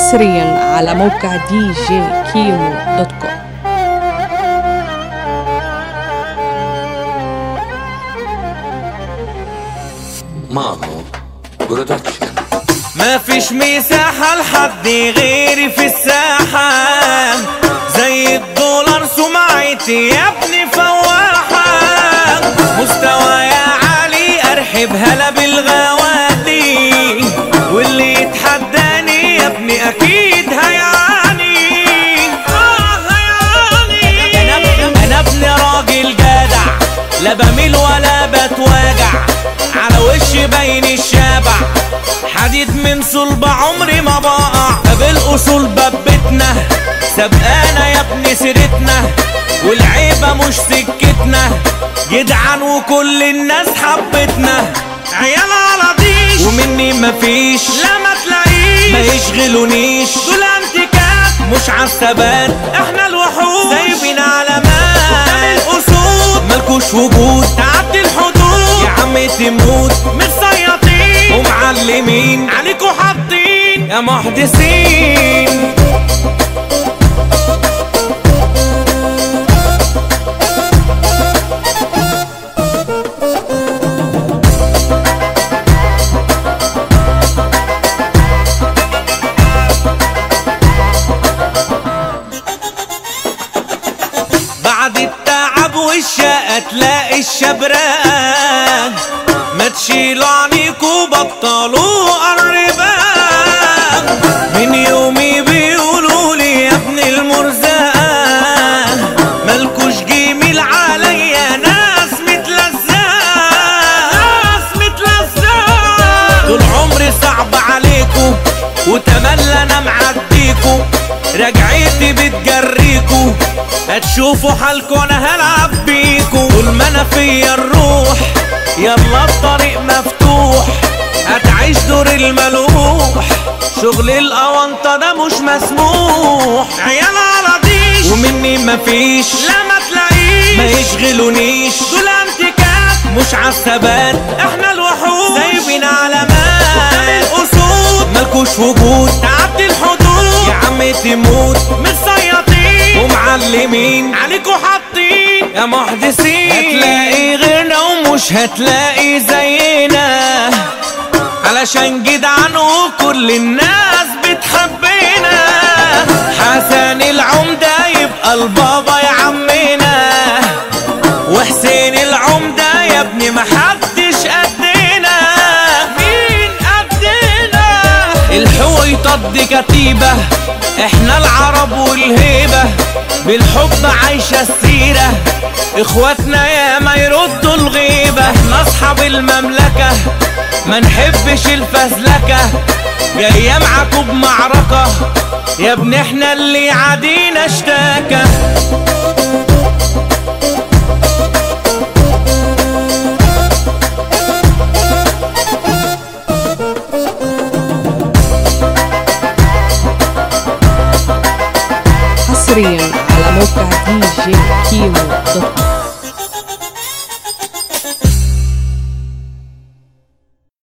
حصريا على موقع دي جي كيمو دوت كوم مامو برودكشن ما فيش مساحة لحد غيري في الساحة زي الدولار سمعتي يا ابني فواحة مستوايا عالي ارحب هلا بالغوالي واللي يتحداني يا ابني اكيد هيعاني آه هيعاني انا انا ابن راجل جدع لا بميل ولا بتواجع على وشي باين الشبع حديد من صلب عمري ما بقع بالاصول ببتنا سبقانا يا ابني سيرتنا والعيبة مش سكتنا جدعان وكل الناس حبتنا عيال على ضيش ومني مفيش لا ما تلاقيش ما يشغلونيش دول انتكات مش عالثبات احنا الوحوش سايبين علامات قدام الاسود ملكوش وجود تعدي الحدود يا عم تموت متسيطين ومعلمين عليكوا حاطين يا محدثين بعد التعب والشقة تلاقي الشبران ما تشيلوا عنيكوا بطلوا قربان من يومي بيقولوا لي يا ابن المرزقان مالكوش جميل عليا ناس متلزقان ناس متلزقان طول عمري صعب عليكوا وتملى انا معديكوا رجعتي بتجريكوا هتشوفوا حالكوا انا هلعب بيكوا طول ما انا فيا الروح يلا الطريق مفتوح هتعيش دور الملوح شغل الاونطة ده مش مسموح عيال على ضيش ومني مفيش لا ما تلاقيش ما يشغلونيش دول انتكات مش عالثبات احنا الوحوش سايبين علامات قدام الاسود ملكوش وجود تعدي الحدود يا عم تموت متسيطين ومعلمين عليكوا حاطين يا محدثين هتلاقي غيرنا ومش هتلاقي زينا علشان جدعان وكل الناس بتحبنا حسن العمدة يبقى البابا يا عمنا وحسين العمدة يا ابني محدش قدنا مين قدنا الحويطات دي كتيبة احنا العرب والهيبة بالحب عايشة السيرة اخواتنا يا ما يردوا الغيبة احنا اصحاب المملكة ما نحبش الفزلكة جاية معاكوا بمعركة يا ابن احنا اللي عادينا اشتاكى حصريا على موقع دي جي كيمو دوت كوم